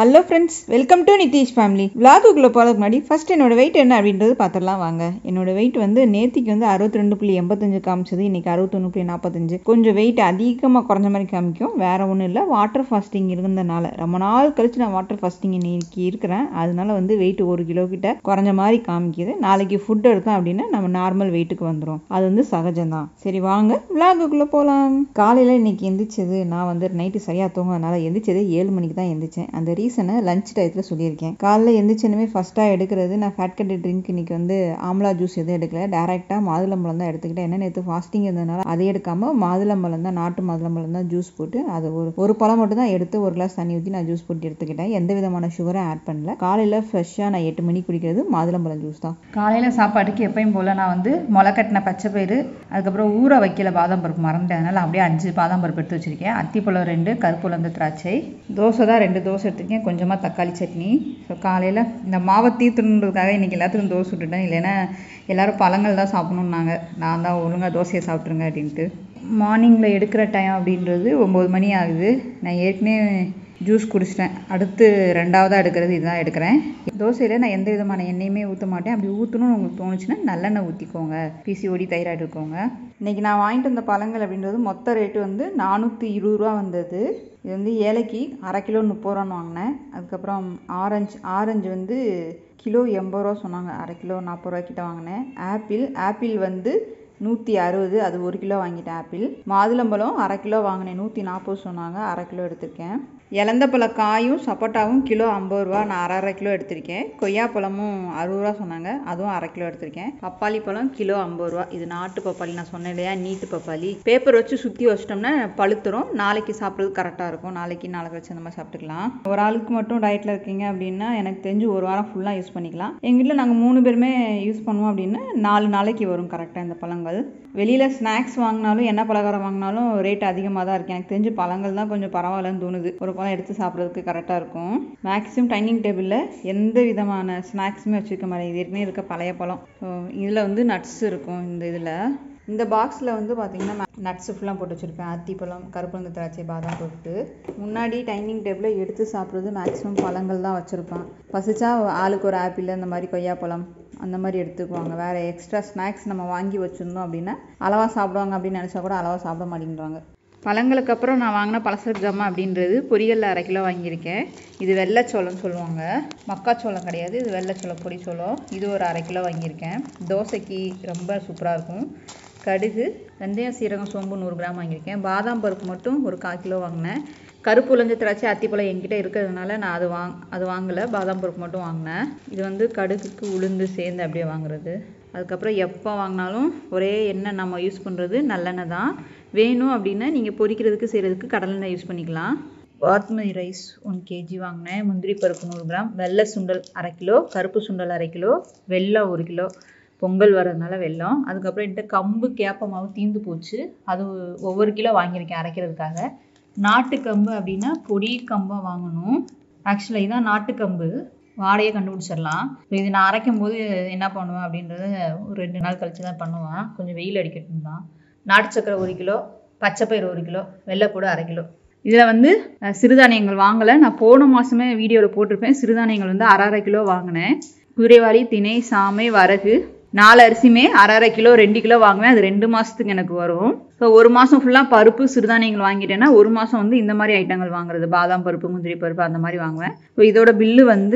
hello friends welcome to Nitish family விளாகுக்குள்ளே போகிறதுக்கு முன்னாடி ஃபர்ஸ்ட் என்னோட வெயிட் என்ன அப்படின்றது பார்த்துடலாம் வாங்க என்னோட வெயிட் வந்து நேத்திக்கு வந்து அறுபத்தி ரெண்டு புள்ளி எண்பத்தஞ்சு காமிச்சது இன்னைக்கு அறுபத்தொன்று புள்ளி நாற்பத்தஞ்சு கொஞ்சம் வெயிட் அதிகமாக குறைஞ்ச மாதிரி காமிக்கும் வேற ஒன்றும் இல்லை வாட்டர் ஃபாஸ்டிங் இருந்தனால ரொம்ப நாள் கழிச்சு நான் வாட்டர் ஃபாஸ்டிங் இன்னைக்கு இருக்கிறேன் அதனால வந்து வெயிட் ஒரு கிலோ கிட்ட குறைஞ்ச மாதிரி காமிக்குது நாளைக்கு ஃபுட் எடுத்தோம் அப்படின்னா நம்ம நார்மல் வெயிட்டுக்கு வந்துடும் அது வந்து சகஜம்தான் சரி வாங்க விளாகுக்குள்ளே போகலாம் காலையில் இன்னைக்கு எந்திரிச்சது நான் வந்து நைட்டு சரியாக தூங்காதனால எந்திரிச்சது ஏழு மணிக்கு தான் எந்திரிச்சேன் அந்த ரீசனை லஞ்ச் டயத்தில் சொல்லியிருக்கேன் காலைல எந்திரிச்சனுமே ஃபஸ்ட்டாக எடுக்கிறது நான் ஃபேட் கட்டு ட்ரிங்க் இன்னைக்கு வந்து ஆம்லா ஜூஸ் எதுவும் எடுக்கல டேரெக்டாக மாதுளம்பழம் தான் எடுத்துக்கிட்டேன் என்ன நேற்று ஃபாஸ்டிங் இருந்ததுனால அதை எடுக்காமல் மாதுளம்பழம் தான் நாட்டு மாதுளம்பழம் தான் ஜூஸ் போட்டு அது ஒரு ஒரு பழம் மட்டும் தான் எடுத்து ஒரு கிளாஸ் தண்ணி ஊற்றி நான் ஜூஸ் போட்டு எடுத்துக்கிட்டேன் எந்த விதமான சுகரும் ஆட் பண்ணல காலையில் ஃப்ரெஷ்ஷாக நான் எட்டு மணிக்கு குடிக்கிறது மாதுளம்பழம் ஜூஸ் தான் காலையில் சாப்பாட்டுக்கு எப்பயும் போல் நான் வந்து முளை கட்டின பச்சை பயிறு அதுக்கப்புறம் ஊற வைக்கல பாதாம் பருப்பு மறந்துட்டேன் அதனால் அப்படியே அஞ்சு பாதாம் பருப்பு எடுத்து வச்சுருக்கேன் அத்திப்பழம் ரெண்டு கருப்புலந்து திராட்சை தோசை தான் ரெண்டு தோசை எடுத்துருக்கேன் கொஞ்சமாக தக்காளி சட்னி ஸோ காலையில் இந்த மாவை தீர்த்துன்றதுக்காக இன்றைக்கி எல்லாத்துக்கும் தோசை விட்டுட்டேன் இல்லைன்னா எல்லோரும் பழங்கள் தான் சாப்பிடணுன்னாங்க நான் தான் ஒழுங்காக தோசையை சாப்பிட்ருங்க அப்படின்ட்டு மார்னிங்கில் எடுக்கிற டைம் அப்படின்றது ஒம்பது மணி ஆகுது நான் ஏற்கனவே ஜூஸ் குடிச்சிட்டேன் அடுத்து ரெண்டாவதாக எடுக்கிறது இதுதான் எடுக்கிறேன் தோசையில் நான் எந்த விதமான எண்ணெயுமே ஊற்ற மாட்டேன் அப்படி ஊற்றணும்னு உங்களுக்கு தோணுச்சுன்னா நல்லெண்ணெய் ஊற்றிக்கோங்க பிசிஓடி தைராய்டு இருக்கோங்க இன்றைக்கி நான் வாங்கிட்டு வந்த பழங்கள் அப்படின்றது மொத்த ரேட்டு வந்து நானூற்றி இருபது ரூபா வந்தது இது வந்து ஏலக்கி அரை கிலோ முப்பது ரூபான்னு வாங்கினேன் அதுக்கப்புறம் ஆரஞ்சு ஆரஞ்சு வந்து கிலோ எண்பது ரூபா சொன்னாங்க அரை கிலோ நாற்பது ரூபா கிட்ட வாங்கினேன் ஆப்பிள் ஆப்பிள் வந்து நூற்றி அறுபது அது ஒரு கிலோ வாங்கிட்டேன் ஆப்பிள் மாதுளம்பழம் அரை கிலோ வாங்கினேன் நூற்றி நாற்பது சொன்னாங்க அரை கிலோ எடுத்திருக்கேன் இலந்தப்பழ காயும் சப்போட்டாவும் கிலோ ஐம்பது ரூபா நான் அரை அரை கிலோ எடுத்திருக்கேன் கொய்யாப்பழமும் அறுபது ரூபா சொன்னாங்க அதுவும் அரை கிலோ எடுத்திருக்கேன் பப்பாளி பழம் கிலோ ஐம்பது ரூபா இது நாட்டு பப்பாளி நான் சொன்னேன் இல்லையா நீட்டு பப்பாளி பேப்பர் வச்சு சுற்றி வச்சிட்டோம்னா பழுத்துரும் நாளைக்கு சாப்பிட்றது கரெக்டாக இருக்கும் நாளைக்கு நாளைக்கு வச்சு அந்த மாதிரி சாப்பிட்டுக்கலாம் ஒரு ஆளுக்கு மட்டும் டயட்டில் இருக்கீங்க அப்படின்னா எனக்கு தெரிஞ்சு ஒரு வாரம் ஃபுல்லாக யூஸ் பண்ணிக்கலாம் எங்கள் வீட்டில் நாங்கள் மூணு பேருமே யூஸ் பண்ணுவோம் அப்படின்னா நாலு நாளைக்கு வரும் கரெக்டாக இந்த பழங்கள் வெளியில் ஸ்நாக்ஸ் வாங்கினாலும் என்ன பலகாரம் வாங்கினாலும் ரேட் அதிகமாக தான் இருக்குது எனக்கு தெரிஞ்சு பழங்கள் தான் கொஞ்சம் பரவாயில்லன்னு தோணுது ஒரு பழம் எடுத்து சாப்பிட்றதுக்கு கரெக்டாக இருக்கும் மேக்ஸிமம் டைனிங் டேபிளில் எந்த விதமான ஸ்நாக்ஸுமே வச்சுருக்க மாதிரி இது ஏற்கனவே இருக்க பழைய பழம் ஸோ இதில் வந்து நட்ஸ் இருக்கும் இந்த இதில் இந்த பாக்ஸில் வந்து பார்த்திங்கன்னா நட்ஸ் ஃபுல்லாக போட்டு வச்சுருப்பேன் அத்திப்பழம் கருப்பந்து திராட்சை பாதாம் போட்டு முன்னாடி டைனிங் டேபிளில் எடுத்து சாப்பிட்றது மேக்ஸிமம் பழங்கள் தான் வச்சுருப்பேன் பசிச்சா ஆளுக்கு ஒரு ஆப்பிள் அந்த மாதிரி கொய்யாப்பழம் அந்த மாதிரி எடுத்துக்குவாங்க வேறு எக்ஸ்ட்ரா ஸ்நாக்ஸ் நம்ம வாங்கி வச்சுருந்தோம் அப்படின்னா அளவாக சாப்பிடுவாங்க அப்படின்னு நினச்சா கூட அளவாக சாப்பிட மாட்டேங்கிறாங்க பழங்களுக்கு அப்புறம் நான் வாங்கின பலசரக்கு ஜாமா அப்படின்றது பொரியலில் அரை கிலோ வாங்கியிருக்கேன் இது வெள்ளைச்சோளம்னு சொல்லுவாங்க மக்காச்சோளம் கிடையாது இது வெள்ளைச்சோளம் பொடிச்சோளம் இது ஒரு அரை கிலோ வாங்கியிருக்கேன் தோசைக்கு ரொம்ப சூப்பராக இருக்கும் கடுகு வெந்தயம் சீரகம் சோம்பு நூறு கிராம் வாங்கியிருக்கேன் பாதாம் பருப்பு மட்டும் ஒரு கால் கிலோ வாங்கினேன் கருப்பு உளுந்து திராட்சை அத்திப்பழம் என்கிட்ட இருக்கிறதுனால நான் அது வாங் அது வாங்கலை பாதாம் பருப்பு மட்டும் வாங்கினேன் இது வந்து கடுகுக்கு உளுந்து சேர்ந்து அப்படியே வாங்குறது அதுக்கப்புறம் எப்போ வாங்கினாலும் ஒரே எண்ணெய் நம்ம யூஸ் பண்ணுறது நல்லெண்ணெய் தான் வேணும் அப்படின்னா நீங்கள் பொரிக்கிறதுக்கு செய்கிறதுக்கு கடலெண்ணெய் யூஸ் பண்ணிக்கலாம் பாத்மதி ரைஸ் ஒன் கேஜி வாங்கினேன் முந்திரி பருப்பு நூறு கிராம் வெள்ளை சுண்டல் அரை கிலோ கருப்பு சுண்டல் அரை கிலோ வெல்லம் ஒரு கிலோ பொங்கல் வர்றதுனால வெல்லம் அதுக்கப்புறம் என்கிட்ட கம்பு கேப்ப மாவு தீந்து போச்சு அது ஒவ்வொரு கிலோ வாங்கியிருக்கேன் அரைக்கிறதுக்காக நாட்டு கம்பு அப்படின்னா பொடி கம்பாக வாங்கணும் ஆக்சுவலாக இதான் நாட்டு கம்பு வாடையை கண்டுபிடிச்சிடலாம் இது நான் அரைக்கும் போது என்ன பண்ணுவேன் அப்படின்றத ஒரு ரெண்டு நாள் கழிச்சு தான் பண்ணுவேன் கொஞ்சம் வெயில் அடிக்கட்டும் தான் நாட்டு சக்கரை ஒரு கிலோ பச்சைப்பயிறு ஒரு கிலோ வெள்ளைப்பூடு அரை கிலோ இதில் வந்து சிறுதானியங்கள் வாங்கலை நான் போன மாதமே வீடியோவில் போட்டிருப்பேன் சிறுதானியங்கள் வந்து அரை அரை கிலோ வாங்கினேன் குதிரைவாளி திணை சாமை வரகு நாலு அரிசியுமே அரை அரை கிலோ ரெண்டு கிலோ வாங்குவேன் அது ரெண்டு மாதத்துக்கு எனக்கு வரும் ஸோ ஒரு மாதம் ஃபுல்லாக பருப்பு சிறுதானியங்கள் வாங்கிட்டேன்னா ஒரு மாதம் வந்து இந்த மாதிரி ஐட்டங்கள் வாங்குறது பாதாம் பருப்பு முந்திரி பருப்பு அந்த மாதிரி வாங்குவேன் ஸோ இதோட பில்லு வந்து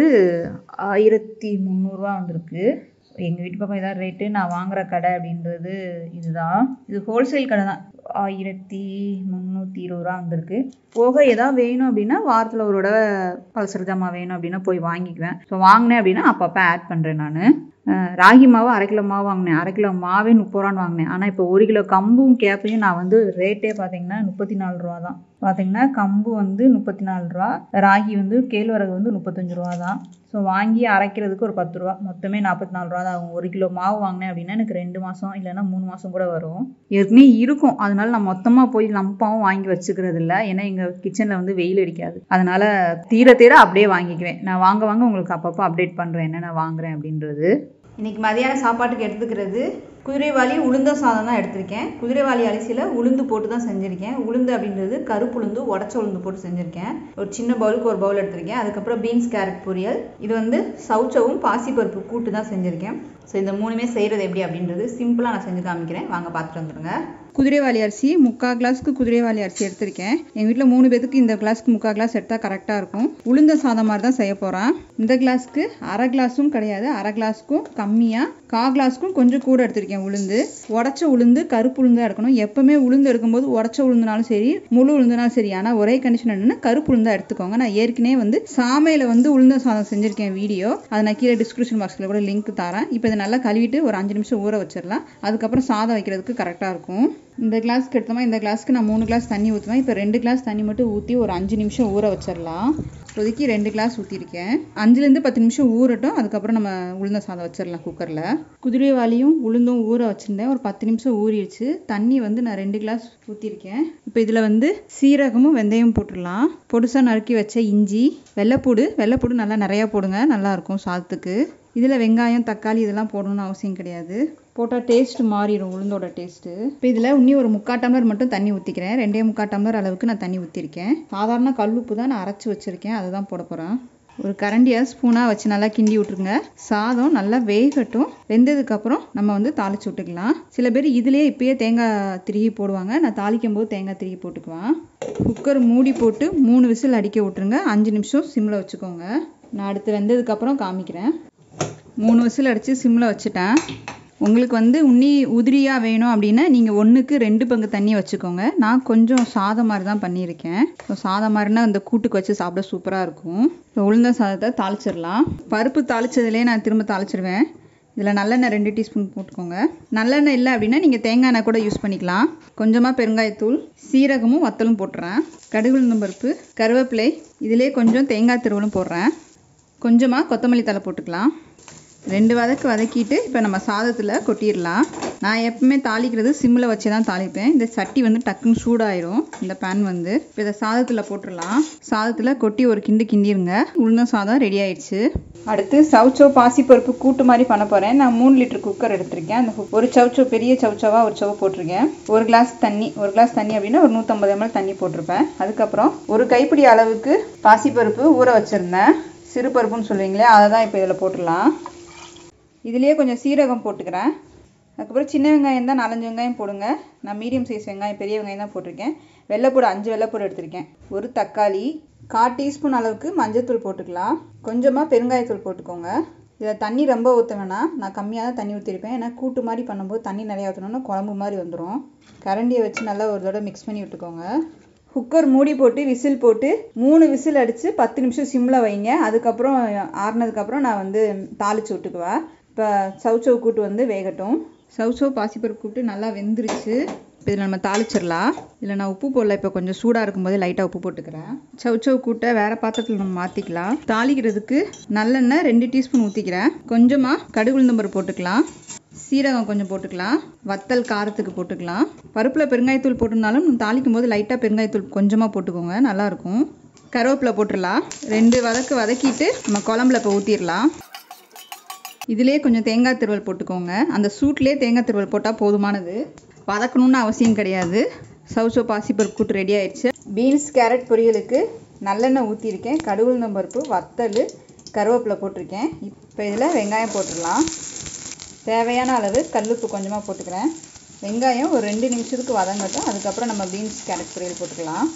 ஆயிரத்தி முந்நூறுரூவா வந்திருக்கு எங்கள் வீட்டு பக்கம் இதான் ரேட்டு நான் வாங்குற கடை அப்படின்றது இதுதான் இது ஹோல்சேல் கடை தான் ஆயிரத்தி முந்நூற்றி இருபது ரூபா வந்திருக்கு போக ஏதாவது வேணும் அப்படின்னா வாரத்தில் ஒரு தடவை பல்சர் ஜாமா வேணும் அப்படின்னா போய் வாங்கிக்குவேன் ஸோ வாங்கினேன் அப்படின்னா அப்பப்போ ஆட் பண்ணுறேன் நான் ராகி மாவு அரை கிலோ மாவு வாங்கினேன் அரை கிலோ மாவே முப்பது ரூபான்னு வாங்கினேன் ஆனால் இப்போ ஒரு கிலோ கம்பும் கேப்பையும் நான் வந்து ரேட்டே பார்த்தீங்கன்னா முப்பத்தி நாலு ரூபா தான் பார்த்தீங்கன்னா கம்பு வந்து முப்பத்தி நாலு ரூபா ராகி வந்து கேழ்வரகு வந்து முப்பத்தஞ்சு ரூபா தான் ஸோ வாங்கி அரைக்கிறதுக்கு ஒரு பத்து ரூபா மொத்தமே நாற்பத்தி நாலு ரூபா தான் ஆகும் ஒரு கிலோ மாவு வாங்கினேன் அப்படின்னா எனக்கு ரெண்டு மாதம் இல்லைன்னா மூணு மாதம் கூட வரும் ஏற்கனவே இருக்கும் அதனால நான் மொத்தமாக போய் லம்பாவும் வாங்கி வச்சுக்கிறது இல்லை ஏன்னா எங்கள் கிச்சனில் வந்து வெயில் அடிக்காது அதனால தீர தீர அப்படியே வாங்கிக்குவேன் நான் வாங்க வாங்க உங்களுக்கு அப்பப்போ அப்டேட் பண்ணுறேன் என்னென்ன வாங்குறேன் அப்படின்றது இன்னைக்கு மதியான சாப்பாட்டுக்கு எடுத்துக்கிறது குதிரைவாலி உளுந்த சாதம் தான் எடுத்திருக்கேன் குதிரைவாலி அரிசியில் உளுந்து போட்டு தான் செஞ்சுருக்கேன் உளுந்து அப்படின்றது கருப்பு உளுந்து உடச்ச உளுந்து போட்டு செஞ்சுருக்கேன் ஒரு சின்ன பவுலுக்கு ஒரு பவுல் எடுத்திருக்கேன் அதுக்கப்புறம் பீன்ஸ் கேரட் பொரியல் இது வந்து சவுச்சவும் பாசிப்பருப்பு கூட்டு தான் செஞ்சுருக்கேன் ஸோ இந்த மூணுமே செய்கிறது எப்படி அப்படின்றது சிம்பிளாக நான் செஞ்சு காமிக்கிறேன் வாங்க பார்த்துட்டு வந்துடுங்க குதிரைவாலி அரிசி முக்கால் கிளாஸ்க்கு குதிரைவாலி அரிசி எடுத்திருக்கேன் எங்கள் வீட்டில் மூணு பேத்துக்கு இந்த கிளாஸ்க்கு முக்கால் கிளாஸ் எடுத்தால் கரெக்டாக இருக்கும் உளுந்த சாதம் மாதிரி தான் செய்ய போகிறேன் இந்த கிளாஸ்க்கு அரை கிளாஸும் கிடையாது அரை கிளாஸ்க்கும் கம்மியாக கா கிளாஸ்க்கும் கொஞ்சம் கூட எடுத்திருக்கேன் உளுந்து உடச்ச உளுந்து கருப்பு உளுந்தாக எடுக்கணும் எப்பவுமே உளுந்து எடுக்கும்போது உடச்ச உளுந்துனாலும் சரி முழு உளுந்துனாலும் சரி ஆனால் ஒரே கண்டிஷன் என்னன்னா கருப்பு உளுந்தா எடுத்துக்கோங்க நான் ஏற்கனவே வந்து சாமையில் வந்து உளுந்த சாதம் செஞ்சுருக்கேன் வீடியோ அதை நான் கீழே டிஸ்கிரிப்ஷன் பாக்ஸில் கூட லிங்க் தரேன் இப்போ இதை நல்லா கழுவிட்டு ஒரு அஞ்சு நிமிஷம் ஊற வச்சிடலாம் அதுக்கப்புறம் சாதம் வைக்கிறதுக்கு கரெக்டாக இருக்கும் இந்த கிளாஸ்க்கு எடுத்தோமா இந்த கிளாஸ்க்கு நான் மூணு கிளாஸ் தண்ணி ஊற்றுவேன் இப்போ ரெண்டு கிளாஸ் தண்ணி மட்டும் ஊற்றி ஒரு அஞ்சு நிமிஷம் ஊற வச்சிடலாம் இப்போதைக்கு ரெண்டு கிளாஸ் ஊற்றிருக்கேன் அஞ்சுலேருந்து பத்து நிமிஷம் ஊறட்டும் அதுக்கப்புறம் நம்ம உளுந்த சாதம் வச்சிடலாம் குக்கரில் குதிரைவாளியும் உளுந்தும் ஊற வச்சுருந்தேன் ஒரு பத்து நிமிஷம் ஊறிடுச்சு தண்ணி வந்து நான் ரெண்டு கிளாஸ் ஊற்றிருக்கேன் இப்போ இதில் வந்து சீரகமும் வெந்தயம் போட்டுடலாம் பொடுசாக நறுக்கி வச்ச இஞ்சி வெள்ளைப்பூடு வெள்ளைப்பூடு நல்லா நிறையா போடுங்க நல்லாயிருக்கும் சாதத்துக்கு இதில் வெங்காயம் தக்காளி இதெல்லாம் போடணும்னு அவசியம் கிடையாது போட்டால் டேஸ்ட் மாறிடும் உளுந்தோட டேஸ்ட்டு இப்போ இதில் இன்னி ஒரு முக்கால் டம்ளர் மட்டும் தண்ணி ஊற்றிக்கிறேன் ரெண்டே முக்கால் டம்ளர் அளவுக்கு நான் தண்ணி ஊற்றிருக்கேன் சாதாரண கல்லுப்பு தான் நான் அரைச்சி வச்சுருக்கேன் அதை தான் போட போகிறேன் ஒரு கரண்டியை ஸ்பூனாக வச்சு நல்லா கிண்டி விட்ருங்க சாதம் நல்லா வேகட்டும் வெந்ததுக்கப்புறம் நம்ம வந்து தாளிச்சு விட்டுக்கலாம் சில பேர் இதுலேயே இப்பயே தேங்காய் திருகி போடுவாங்க நான் தாளிக்கும் போது தேங்காய் திருகி போட்டுக்குவேன் குக்கர் மூடி போட்டு மூணு விசில் அடிக்க விட்ருங்க அஞ்சு நிமிஷம் சிம்மில் வச்சுக்கோங்க நான் அடுத்து வெந்ததுக்கப்புறம் காமிக்கிறேன் மூணு விசில் அடித்து சிம்மில் வச்சுட்டேன் உங்களுக்கு வந்து உன்னி உதிரியாக வேணும் அப்படின்னா நீங்கள் ஒன்றுக்கு ரெண்டு பங்கு தண்ணி வச்சுக்கோங்க நான் கொஞ்சம் சாதம் மாதிரி தான் பண்ணியிருக்கேன் ஸோ சாதம் மாதிரினா அந்த கூட்டுக்கு வச்சு சாப்பிட சூப்பராக இருக்கும் ஸோ உளுந்த சாதத்தை தாளிச்சிடலாம் பருப்பு தாளிச்சதுலேயே நான் திரும்ப தாளிச்சிடுவேன் இதில் நல்லெண்ணெய் ரெண்டு டீஸ்பூன் போட்டுக்கோங்க நல்லெண்ணெய் இல்லை அப்படின்னா நீங்கள் தேங்காய் எண்ணெய் கூட யூஸ் பண்ணிக்கலாம் கொஞ்சமாக பெருங்காயத்தூள் சீரகமும் வத்தலும் போட்டுறேன் கடுகு உளுந்தம் பருப்பு கருவேப்பிலை இதிலே கொஞ்சம் தேங்காய் திருவலும் போடுறேன் கொஞ்சமாக கொத்தமல்லி தழை போட்டுக்கலாம் ரெண்டு வதக்கு வதக்கிட்டு இப்போ நம்ம சாதத்தில் கொட்டிடலாம் நான் எப்பவுமே தாளிக்கிறது சிம்மில் வச்சு தான் தாளிப்பேன் இந்த சட்டி வந்து டக்குன்னு சூடாயிரும் இந்த பேன் வந்து இப்போ இதை சாதத்தில் போட்டுடலாம் சாதத்தில் கொட்டி ஒரு கிண்டு கிண்டிருங்க உளுந்த சாதம் ரெடி ஆயிடுச்சு அடுத்து சவுச்சோ பாசிப்பருப்பு கூட்டு மாதிரி பண்ண போகிறேன் நான் மூணு லிட்டர் குக்கர் எடுத்திருக்கேன் அந்த கு- ஒரு சவுச்சோ பெரிய சவுச்சோவா ஒரு சவு போட்டிருக்கேன் ஒரு கிளாஸ் தண்ணி ஒரு கிளாஸ் தண்ணி அப்படின்னா ஒரு நூற்றம்பது ml தண்ணி போட்டிருப்பேன் அதுக்கப்புறம் ஒரு கைப்பிடி அளவுக்கு பாசிப்பருப்பு ஊற வச்சுருந்தேன் சிறு பருப்புன்னு சொல்லுவீங்களே அதை தான் இப்போ இதில் போட்டுடலாம் இதுலேயே கொஞ்சம் சீரகம் போட்டுக்கிறேன் அதுக்கப்புறம் சின்ன வெங்காயம் தான் நாலஞ்சு வெங்காயம் போடுங்க நான் மீடியம் சைஸ் வெங்காயம் பெரிய வெங்காயம் தான் போட்டிருக்கேன் வெள்ளைப்பூடு அஞ்சு வெள்ளைப்பூடு எடுத்திருக்கேன் ஒரு தக்காளி கால் டீஸ்பூன் அளவுக்கு மஞ்சள்தூள் போட்டுக்கலாம் கொஞ்சமாக பெருங்காயத்தூள் போட்டுக்கோங்க இதில் தண்ணி ரொம்ப ஊற்ற வேணாம் நான் கம்மியாக தான் தண்ணி ஊற்றிருப்பேன் ஏன்னா கூட்டு மாதிரி பண்ணும்போது தண்ணி நிறையா ஊற்றணும்னா குழம்பு மாதிரி வந்துடும் கரண்டியை வச்சு நல்லா ஒரு தடவை மிக்ஸ் பண்ணி விட்டுக்கோங்க குக்கர் மூடி போட்டு விசில் போட்டு மூணு விசில் அடித்து பத்து நிமிஷம் சிம்மில் வைங்க அதுக்கப்புறம் ஆறுனதுக்கப்புறம் நான் வந்து தாளிச்சு விட்டுக்குவேன் இப்போ சவுச்சவு கூட்டு வந்து வேகட்டும் சவுச்சவு பாசிப்பருப்பு கூட்டு நல்லா வெந்துருச்சு இப்போ இதில் நம்ம தாளிச்சிடலாம் இதில் நான் உப்பு போடல இப்போ கொஞ்சம் சூடாக இருக்கும்போது லைட்டாக உப்பு போட்டுக்கிறேன் சவுச்சவு கூட்டை வேறு பாத்திரத்தில் நம்ம மாற்றிக்கலாம் தாளிக்கிறதுக்கு நல்லெண்ணெய் ரெண்டு டீஸ்பூன் ஊற்றிக்கிறேன் கொஞ்சமாக கடுகு உளுந்தம்பருப்பு போட்டுக்கலாம் சீரகம் கொஞ்சம் போட்டுக்கலாம் வத்தல் காரத்துக்கு போட்டுக்கலாம் பருப்பில் பெருங்காயத்தூள் போட்டிருந்தாலும் தாளிக்கும் போது லைட்டாக பெருங்காயத்தூள் கொஞ்சமாக போட்டுக்கோங்க நல்லாயிருக்கும் கருவேப்பிலை போட்டுடலாம் ரெண்டு வதக்கு வதக்கிட்டு நம்ம குழம்புல இப்போ ஊற்றிடலாம் இதிலே கொஞ்சம் தேங்காய் திருவல் போட்டுக்கோங்க அந்த சூட்லேயே தேங்காய் திருவல் போட்டால் போதுமானது வதக்கணும்னு அவசியம் கிடையாது சவுசோ பாசிப்பருப்பு கூட்டு ரெடி ஆயிடுச்சு பீன்ஸ் கேரட் பொரியலுக்கு நல்லெண்ணெய் ஊற்றிருக்கேன் கடுகு உளுந்தம் பருப்பு வத்தல் கருவேப்பிலை போட்டிருக்கேன் இப்போ இதில் வெங்காயம் போட்டுடலாம் தேவையான அளவு கல்லுப்பு கொஞ்சமாக போட்டுக்கிறேன் வெங்காயம் ஒரு ரெண்டு நிமிஷத்துக்கு வதங்கட்டும் அதுக்கப்புறம் நம்ம பீன்ஸ் கேரட் பொரியல் போட்டுக்கலாம்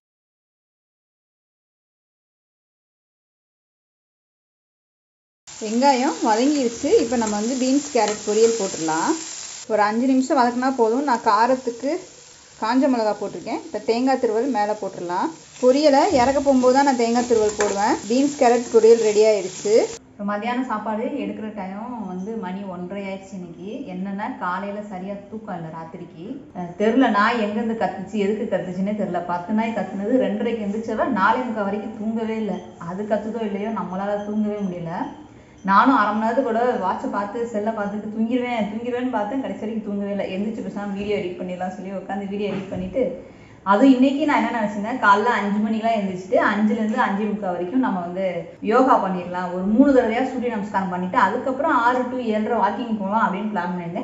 வெங்காயம் வதங்கிருச்சு இப்போ நம்ம வந்து பீன்ஸ் கேரட் பொரியல் போட்டுடலாம் ஒரு அஞ்சு நிமிஷம் வதக்குனா போதும் நான் காரத்துக்கு காஞ்ச மிளகா போட்டிருக்கேன் இப்போ தேங்காய் திருவல் மேலே போட்டுடலாம் பொரியலை இறக்க போகும்போது தான் நான் தேங்காய் திருவல் போடுவேன் பீன்ஸ் கேரட் பொரியல் ரெடி ஆயிடுச்சு இப்போ மத்தியானம் சாப்பாடு எடுக்கிற டைம் வந்து மணி ஒன்றரை ஆயிடுச்சு இன்னைக்கு என்னன்னா காலையில் சரியாக தூக்கம் இல்லை ராத்திரிக்கு அஹ் தெருல நாய் எங்கேருந்து கத்துச்சு எதுக்கு கத்துச்சுன்னே தெரில பத்து நாய் கத்துனது ரெண்டரைக்கு எந்திரிச்சவ நாலே முக்கால் வரைக்கும் தூங்கவே இல்லை அது கத்துதோ இல்லையோ நம்மளால தூங்கவே முடியல நானும் அரை மணி நேரத்துக்கு கூட வாட்சை பார்த்து செல்லை பார்த்துட்டு தூங்கிடுவேன் தூங்கிடுவேன்னு பார்த்தேன் கடைசி வரைக்கும் தூங்கவே இல்லை எந்திரிச்சு பேசாமல் வீடியோ எடிட் பண்ணிடலாம் சொல்லி உட்காந்து வீடியோ எடிட் பண்ணிட்டு அதுவும் இன்னைக்கு நான் என்ன நினச்சிருந்தேன் காலைல அஞ்சு மணிக்கெலாம் எழுந்திரிச்சிட்டு அஞ்சுலேருந்து அஞ்சு முக்கால் வரைக்கும் நம்ம வந்து யோகா பண்ணிடலாம் ஒரு மூணு தடவையாக சூரிய நமஸ்காரம் பண்ணிட்டு அதுக்கப்புறம் ஆறு டு ஏழரை வாக்கிங் போகலாம் அப்படின்னு பிளான் பண்ணியிருந்தேன்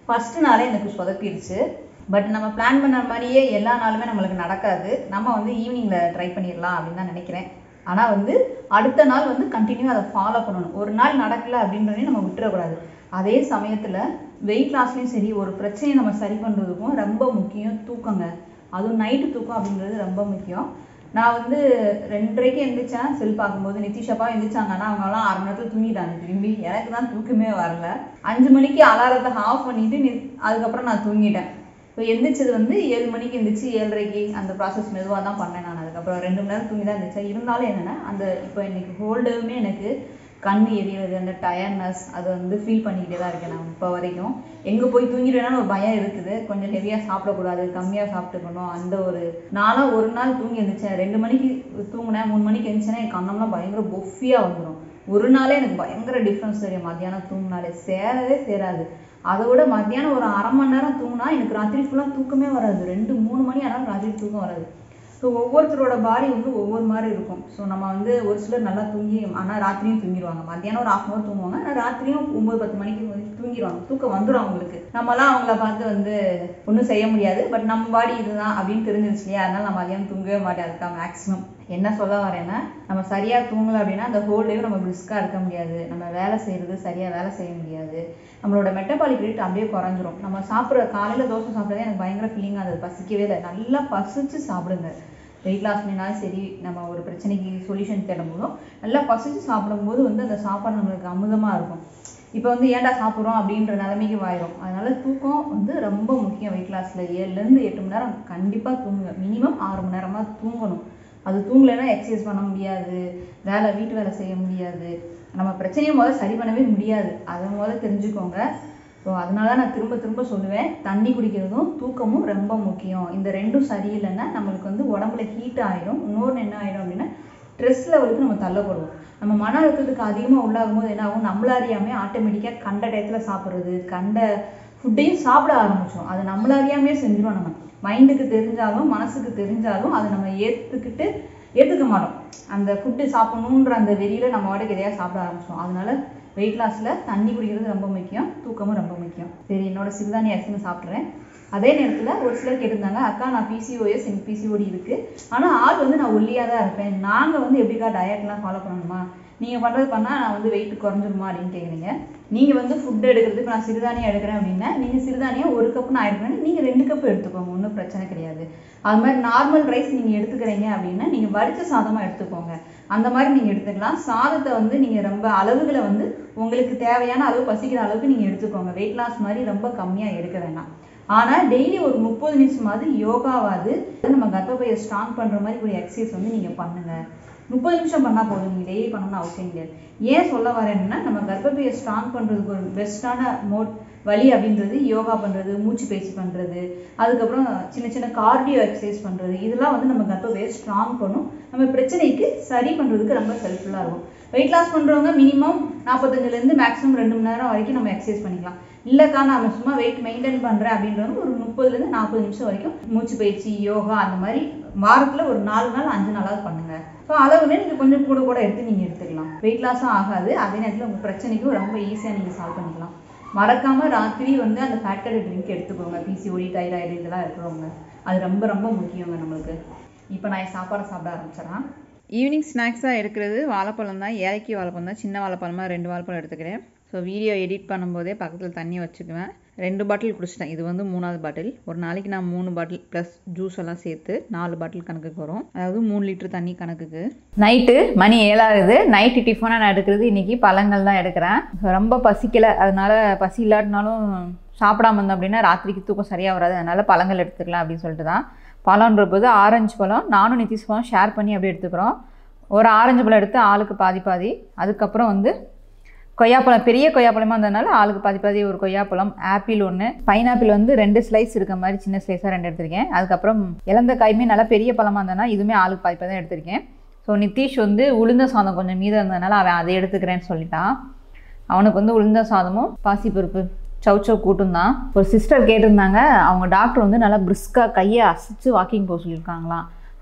ஃபஸ்ட்டு நாளே எனக்கு சொதப்பிடுச்சு பட் நம்ம பிளான் பண்ண மாதிரியே எல்லா நாளுமே நம்மளுக்கு நடக்காது நம்ம வந்து ஈவினிங்கில் ட்ரை பண்ணிடலாம் அப்படின்னு தான் நினைக்கிறேன் ஆனால் வந்து அடுத்த நாள் வந்து கண்டினியூ அதை ஃபாலோ பண்ணணும் ஒரு நாள் நடக்கல அப்படின்றதே நம்ம விட்டுறக்கூடாது அதே சமயத்தில் வெயிட் லாஸ்லேயும் சரி ஒரு பிரச்சனையை நம்ம சரி பண்ணுறதுக்கும் ரொம்ப முக்கியம் தூக்கங்க அதுவும் நைட்டு தூக்கம் அப்படின்றது ரொம்ப முக்கியம் நான் வந்து ரெண்டரைக்கு எந்திரிச்சேன் செல் பார்க்கும்போது நிதிஷப்பா எந்திரிச்சாங்கன்னா அவங்களாம் அரை மணி நேரத்தில் தூங்கிட்டாங்க திரும்பி எனக்கு தான் தூக்கமே வரல அஞ்சு மணிக்கு அலாரத்தை ஆஃப் பண்ணிட்டு நி அதுக்கப்புறம் நான் தூங்கிட்டேன் இப்போ எந்திரிச்சது வந்து ஏழு மணிக்கு எந்திரிச்சு ஏழரைக்கு அந்த ப்ராசஸ் மெதுவாக தான் பண்ணேன் நான் அதுக்கப்புறம் ரெண்டு மணி நேரம் தூங்கி தான் இருந்துச்சேன் இருந்தாலும் என்னென்னா அந்த இப்போ இன்னைக்கு ஹோல்டுமே எனக்கு கண் எரியறது அந்த டயர்னஸ் அது வந்து ஃபீல் பண்ணிக்கிட்டே தான் இருக்கேன் நான் இப்போ வரைக்கும் எங்கே போய் தூங்கிடுவேன்னு ஒரு பயம் இருக்குது கொஞ்சம் ஹெவியாக சாப்பிடக்கூடாது கம்மியாக சாப்பிட்டுக்கணும் அந்த ஒரு நானும் ஒரு நாள் தூங்கி எழுந்திரிச்சேன் ரெண்டு மணிக்கு தூங்கினேன் மூணு மணிக்கு எழுந்திரிச்சேன்னா என் கண்ணம்லாம் பயங்கர பொஃபியாக வந்துடும் ஒரு நாளே எனக்கு பயங்கர டிஃப்ரென்ஸ் தெரியும் மத்தியானம் தூங்கினாலே சேரவே சேராது அதை விட மத்தியானம் ஒரு அரை மணி நேரம் தூங்கினா எனக்கு ராத்திரி ஃபுல்லாக தூக்கமே வராது ரெண்டு மூணு மணி ஆனாலும் ராத்திரி தூக்கம் வராது ஸோ ஒவ்வொருத்தரோட பாடி வந்து ஒவ்வொரு மாதிரி இருக்கும் ஸோ நம்ம வந்து ஒரு சிலர் நல்லா தூங்கி ஆனால் ராத்திரியும் தூங்கிடுவாங்க மத்தியானம் ஒரு ஹாஃப் ஹவர் தூங்குவாங்க ஆனால் ராத்திரியும் ஒம்பது பத்து மணிக்கு வந்து தூங்கிடுவாங்க தூக்கம் வந்துடும் அவங்களுக்கு நம்மலாம் அவங்கள பார்த்து வந்து ஒன்றும் செய்ய முடியாது பட் நம்ம பாடி இதுதான் அப்படின்னு தெரிஞ்சிருச்சு இல்லையா அதனால நான் மதியானம் தூங்கவே மாட்டேன் அதுதான் மேக்ஸிமம் என்ன சொல்ல வரேன்னா நம்ம சரியா தூங்கல அப்படின்னா அந்த ஹோல் டேவும் நம்ம பிரிஸ்காக இருக்க முடியாது நம்ம வேலை செய்யறது சரியா வேலை செய்ய முடியாது நம்மளோட மெட்டபாலிக் ரேட் அப்படியே குறைஞ்சிரும் நம்ம சாப்பிட்ற காலையில தோசை சாப்பிட்றதே எனக்கு பயங்கர ஃபீலிங் அது பசிக்கவே இல்லை நல்லா பசிச்சு சாப்பிடுங்க வெயிட் லாஸ் பண்ணினாலும் சரி நம்ம ஒரு பிரச்சனைக்கு சொல்யூஷன் தேடும் போதும் நல்லா பசிச்சு சாப்பிடும்போது வந்து அந்த சாப்பாடு நம்மளுக்கு அமுதமா இருக்கும் இப்போ வந்து ஏன்டா சாப்பிட்றோம் அப்படின்ற நிலைமைக்கு வாயிரும் அதனால தூக்கம் வந்து ரொம்ப முக்கியம் வெயிட் லாஸ்ல ஏழுலேருந்து எட்டு மணி நேரம் கண்டிப்பா தூங்குங்க மினிமம் ஆறு மணி நேரமா தூங்கணும் அது தூங்கலைன்னா எக்ஸசைஸ் பண்ண முடியாது வேலை வீட்டு வேலை செய்ய முடியாது நம்ம பிரச்சனையை முதல்ல சரி பண்ணவே முடியாது அதை முதல்ல தெரிஞ்சுக்கோங்க ஸோ அதனால தான் நான் திரும்ப திரும்ப சொல்லுவேன் தண்ணி குடிக்கிறதும் தூக்கமும் ரொம்ப முக்கியம் இந்த ரெண்டும் சரியில்லைன்னா நம்மளுக்கு வந்து உடம்புல ஹீட் ஆயிடும் இன்னொன்று என்ன ஆயிடும் அப்படின்னா ஸ்ட்ரெஸ் லெவலுக்கு நம்ம தள்ளப்படுவோம் நம்ம மன அழுத்தத்துக்கு அதிகமாக உள்ளாகும் போது என்ன ஆகும் நம்மள அறியாமே ஆட்டோமேட்டிக்காக கண்ட டயத்தில் சாப்பிட்றது கண்ட ஃபுட்டையும் சாப்பிட ஆரம்பிச்சோம் அது நம்மள அறியாமே செஞ்சிடும் நம்ம மைண்டுக்கு தெரிஞ்சாலும் மனசுக்கு தெரிஞ்சாலும் அதை நம்ம ஏற்றுக்கிட்டு ஏற்றுக்க மாட்டோம் அந்த ஃபுட்டு சாப்பிடணுன்ற அந்த வெறியில நம்ம வாட்டுக்கு எதையா சாப்பிட ஆரம்பிச்சோம் அதனால வெயிட் லாஸ்ல தண்ணி குடிக்கிறது ரொம்ப முக்கியம் தூக்கமும் ரொம்ப முக்கியம் சரி என்னோட சிறுதானிய அரிசின்னு சாப்பிட்றேன் அதே நேரத்துல ஒரு சிலர் கேட்டிருந்தாங்க அக்கா நான் பிசிஓஎஸ் எனக்கு பிசிஓடி இருக்கு ஆனா ஆள் வந்து நான் ஒல்லியா தான் இருப்பேன் நாங்க வந்து எப்படிக்கா டயட்லாம் ஃபாலோ பண்ணணுமா நீங்க பண்றது பண்ணா நான் வந்து வெயிட் குறைஞ்சிருமா அப்படின்னு கேக்குறீங்க நீங்க வந்து ஃபுட் எடுக்கிறதுக்கு நான் சிறுதானியம் எடுக்கிறேன் அப்படின்னா நீங்க சிறுதானியம் ஒரு கப் நான் எடுக்கிறேன் நீங்க ரெண்டு கப் எடுத்துக்கோங்க ஒன்றும் பிரச்சனை கிடையாது அது மாதிரி நார்மல் ரைஸ் நீங்க எடுத்துக்கிறீங்க அப்படின்னா நீங்க வடிச்ச சாதமா எடுத்துக்கோங்க அந்த மாதிரி நீங்க எடுத்துக்கலாம் சாதத்தை வந்து நீங்க ரொம்ப அளவுகளை வந்து உங்களுக்கு தேவையான அளவு பசிக்கிற அளவுக்கு நீங்க எடுத்துக்கோங்க வெயிட் லாஸ் மாதிரி ரொம்ப கம்மியா எடுக்க வேண்டாம் ஆனா டெய்லி ஒரு முப்பது நிமிஷமாவது யோகாவாது நம்ம கர்ப்பப்பையை ஸ்ட்ராங் பண்ற மாதிரி ஒரு எக்ஸசைஸ் வந்து நீங்க பண்ணுங்க முப்பது நிமிஷம் பண்ணா போதும் நீங்க டெய்லி பண்ணணும்னு அவசியம் கிடையாது ஏன் சொல்ல வரேன்னா நம்ம கர்ப்பப்பையை ஸ்ட்ராங் பண்றதுக்கு ஒரு பெஸ்டான மோட் வழி அப்படின்றது யோகா பண்றது மூச்சு பயிற்சி பண்றது அதுக்கப்புறம் சின்ன சின்ன கார்டியோ எக்ஸசைஸ் பண்றது இதெல்லாம் வந்து நம்ம கர்ப்பப்பையை ஸ்ட்ராங் பண்ணும் நம்ம பிரச்சனைக்கு சரி பண்றதுக்கு ரொம்ப ஹெல்ப்ஃபுல்லா இருக்கும் வெயிட் லாஸ் பண்றவங்க மினிமம் நாற்பத்தஞ்சுல இருந்து மேக்ஸிமம் ரெண்டு மணி நேரம் வரைக்கும் நம்ம எக்ஸசைஸ் பண்ணிக்கலாம் இல்லக்கா நான் சும்மா வெயிட் மெயின்டைன் பண்றேன் அப்படின்றவங்க ஒரு முப்பதுல இருந்து நாற்பது நிமிஷம் வரைக்கும் மூச்சு பயிற்சி யோகா அந்த மாதிரி வாரத்துல ஒரு நாலு நாள் அஞ்சு நாளாவது பண்ணுங்க ஸோ அளவுல நீங்க கொஞ்சம் கூட கூட எடுத்து நீங்க எடுத்துக்கலாம் வெயிட் லாஸும் ஆகாது அதே நேரத்துல உங்க பிரச்சனைக்கும் ரொம்ப ஈஸியா நீங்க சால்வ் பண்ணிக்கலாம் மறக்காம ராத்திரி வந்து அந்த ஃபேக்டரி ட்ரிங்க் எடுத்துக்கோங்க பிசிஓடி தைராய்டு இதெல்லாம் இருக்கிறவங்க அது ரொம்ப ரொம்ப முக்கியங்க நம்மளுக்கு இப்போ நான் என் சாப்பாடை சாப்பிட ஆரம்பிச்சிடறேன் ஈவினிங் ஸ்நாக்ஸாக எடுக்கிறது வாழைப்பழம் தான் ஏலக்கி வாழைப்பழம் தான் சின்ன வாழைப்பழமாக ரெண்டு வாழைப்பழம் எடுத்துக்கிறேன் ஸோ வீடியோ எடிட் பண்ணும்போதே பக்கத்தில் தண்ணி வச்சுக்குவேன் ரெண்டு பாட்டில் குடிச்சிட்டேன் இது வந்து மூணாவது பாட்டில் ஒரு நாளைக்கு நான் மூணு பாட்டில் ப்ளஸ் ஜூஸ் எல்லாம் சேர்த்து நாலு பாட்டில் கணக்குக்கு வரும் அதாவது மூணு லிட்டர் தண்ணி கணக்குக்கு நைட்டு மணி ஏழாகுது நைட்டு டிஃபனாக நான் எடுக்கிறது இன்னைக்கு பழங்கள் தான் எடுக்கிறேன் ரொம்ப பசிக்கலை அதனால பசி இல்லாட்டினாலும் சாப்பிடாம இருந்தோம் அப்படின்னா ராத்திரிக்கு தூக்கம் சரியாக வராது அதனால பழங்கள் எடுத்துக்கலாம் அப்படின்னு சொல்லிட்டு தான் பழம்ன்ற போது ஆரஞ்சு பழம் நானும் நிதிஷ் பழம் ஷேர் பண்ணி அப்படியே எடுத்துக்கிறோம் ஒரு ஆரஞ்சு பழம் எடுத்து ஆளுக்கு பாதி பாதி அதுக்கப்புறம் வந்து கொய்யாப்பழம் பெரிய கொய்யாப்பழமாக இருந்ததுனால ஆளுக்கு பாதி பாதி ஒரு கொய்யாப்பழம் ஆப்பிள் ஒன்று பைனாப்பிள் வந்து ரெண்டு ஸ்லைஸ் இருக்க மாதிரி சின்ன ஸ்லைஸாக ரெண்டு எடுத்திருக்கேன் அதுக்கப்புறம் இழந்த காயுமே நல்லா பெரிய பழமாக இருந்ததுனா இதுவுமே ஆளுக்கு பாதி பாதி தான் எடுத்திருக்கேன் ஸோ நிதிஷ் வந்து உளுந்த சாதம் கொஞ்சம் மீதம் இருந்ததுனால அவன் அதை எடுத்துக்கிறேன்னு சொல்லிட்டான் அவனுக்கு வந்து உளுந்த சாதமும் பாசிப்பருப்பு சவுச்சவ் கூட்டும் தான் ஒரு சிஸ்டர் கேட்டிருந்தாங்க அவங்க டாக்டர் வந்து நல்லா பிரிஸ்காக கையை அசைச்சு வாக்கிங் போக சொல்லியிருக்காங்களாம்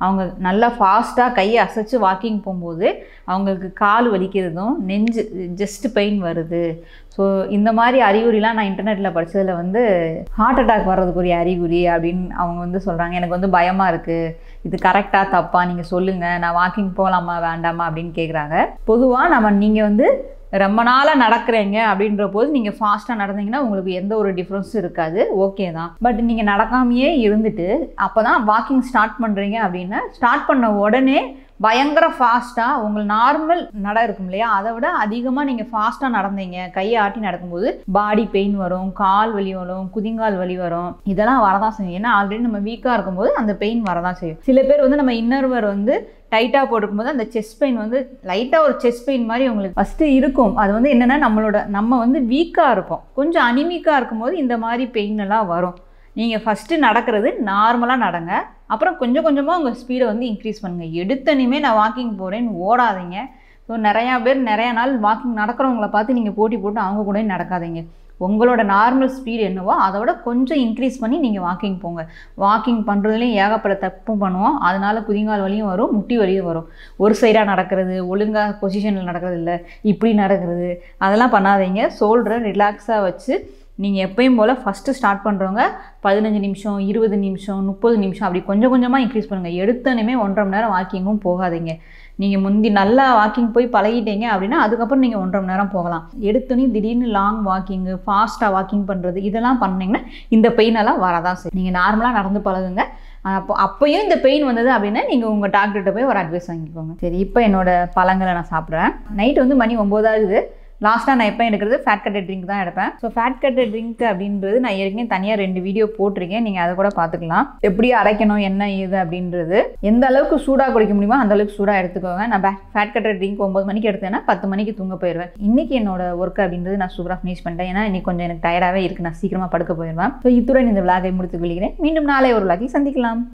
அவங்க நல்லா ஃபாஸ்ட்டாக கையை அசைச்சு வாக்கிங் போகும்போது அவங்களுக்கு கால் வலிக்கிறதும் நெஞ்சு ஜஸ்ட் பெயின் வருது ஸோ இந்த மாதிரி அறிகுறிலாம் நான் இன்டர்நெட்டில் படித்ததில் வந்து ஹார்ட் அட்டாக் வர்றதுக்குரிய அறிகுறி அப்படின்னு அவங்க வந்து சொல்கிறாங்க எனக்கு வந்து பயமாக இருக்குது இது கரெக்டாக தப்பா நீங்கள் சொல்லுங்கள் நான் வாக்கிங் போகலாமா வேண்டாமா அப்படின்னு கேட்குறாங்க பொதுவாக நம்ம நீங்கள் வந்து ரொம்ப நாளாக நடக்கிறீங்க அப்படின்ற போது நீங்கள் ஃபாஸ்ட்டாக நடந்தீங்கன்னா உங்களுக்கு எந்த ஒரு டிஃப்ரென்ஸும் இருக்காது ஓகே தான் பட் நீங்கள் நடக்காமையே இருந்துட்டு அப்போ தான் வாக்கிங் ஸ்டார்ட் பண்ணுறீங்க அப்படின்னா ஸ்டார்ட் பண்ண உடனே பயங்கர ஃபாஸ்ட்டாக உங்கள் நார்மல் நட இருக்கும் இல்லையா அதை விட அதிகமாக நீங்கள் ஃபாஸ்ட்டாக நடந்தீங்க கையை ஆட்டி நடக்கும்போது பாடி பெயின் வரும் கால் வலி வரும் குதிங்கால் வலி வரும் இதெல்லாம் வரதான் செய்யும் ஏன்னா ஆல்ரெடி நம்ம வீக்காக இருக்கும்போது அந்த பெயின் வரதான் செய்யும் சில பேர் வந்து நம்ம இன்னர்வர் வந்து டைட்டாக போட்டுக்கும்போது அந்த செஸ்ட் பெயின் வந்து லைட்டாக ஒரு செஸ்ட் பெயின் மாதிரி உங்களுக்கு ஃபஸ்ட்டு இருக்கும் அது வந்து என்னென்னா நம்மளோட நம்ம வந்து வீக்காக இருப்போம் கொஞ்சம் அனிமிக்காக இருக்கும்போது இந்த மாதிரி பெயின் எல்லாம் வரும் நீங்கள் ஃபஸ்ட்டு நடக்கிறது நார்மலாக நடங்க அப்புறம் கொஞ்சம் கொஞ்சமாக உங்கள் ஸ்பீடை வந்து இன்க்ரீஸ் பண்ணுங்கள் எடுத்தனையுமே நான் வாக்கிங் போகிறேன்னு ஓடாதீங்க ஸோ நிறையா பேர் நிறையா நாள் வாக்கிங் நடக்கிறவங்கள பார்த்து நீங்கள் போட்டி போட்டு அவங்க கூட நடக்காதீங்க உங்களோட நார்மல் ஸ்பீடு என்னவோ அதை விட கொஞ்சம் இன்க்ரீஸ் பண்ணி நீங்கள் வாக்கிங் போங்க வாக்கிங் பண்ணுறதுலேயும் ஏகப்பட்ட தப்பு பண்ணுவோம் அதனால குதிங்கால் வலியும் வரும் முட்டி வலியும் வரும் ஒரு சைடாக நடக்கிறது ஒழுங்காக பொசிஷனில் நடக்கிறது இல்லை இப்படி நடக்கிறது அதெல்லாம் பண்ணாதீங்க சோல்டரை ரிலாக்ஸாக வச்சு நீங்கள் எப்பயும் போல் ஃபஸ்ட்டு ஸ்டார்ட் பண்ணுறவங்க பதினஞ்சு நிமிஷம் இருபது நிமிஷம் முப்பது நிமிஷம் அப்படி கொஞ்சம் கொஞ்சமாக இன்க்ரீஸ் பண்ணுங்கள் எடுத்தனுமே ஒன்றரை மணி நேரம் வாக்கிங்கும் போகாதீங்க நீங்கள் முந்தி நல்லா வாக்கிங் போய் பழகிட்டீங்க அப்படின்னா அதுக்கப்புறம் நீங்கள் ஒன்றரை மணி நேரம் போகலாம் எடுத்தோன்னே திடீர்னு லாங் வாக்கிங்கு ஃபாஸ்ட்டாக வாக்கிங் பண்ணுறது இதெல்லாம் பண்ணிங்கன்னா இந்த பெயினெல்லாம் வரதான் செய்யும் நீங்கள் நார்மலாக நடந்து பழகுங்க அப்போ அப்போயும் இந்த பெயின் வந்தது அப்படின்னா நீங்கள் உங்கள் டாக்டர்கிட்ட போய் ஒரு அட்வைஸ் வாங்கிக்கோங்க சரி இப்போ என்னோட பழங்களை நான் சாப்பிட்றேன் நைட் வந்து மணி ஒம்போதாவது லாஸ்ட்டாக நான் எப்போ எடுக்கிறது ஃபேட் கட்டட் ட்ரிங்க் தான் எடுப்பேன் ஸோ ஃபேட் கட்டட் ட்ரிங்க் அப்படின்றது நான் ஏற்கனவே தனியாக ரெண்டு வீடியோ போட்டிருக்கேன் நீங்கள் அதை கூட பார்த்துக்கலாம் எப்படி அரைக்கணும் என்ன ஏது அப்படின்றது எந்த அளவுக்கு சூடாக குடிக்க முடியுமோ அந்த அளவுக்கு சூடாக எடுத்துக்கோங்க நான் ஃபேட் கட்டட் ட்ரிங்க் ஒம்பது மணிக்கு எடுத்தேன்னா பத்து மணிக்கு தூங்க போயிடுவேன் இன்றைக்கி என்னோட ஒர்க் அப்படின்றது நான் சூப்பராக ஃபினிஷ் பண்ணிட்டேன் ஏன்னா இன்னைக்கு கொஞ்சம் எனக்கு டயர்டாகவே இருக்குது நான் சீக்கிரமாக படுக்க போயிடுவேன் ஸோ இத்துடன் இந்த விளாகை முடித்துக் கொள்கிறேன் மீண்டும் நாளை ஒரு விளாகை சந்திக்கலாம்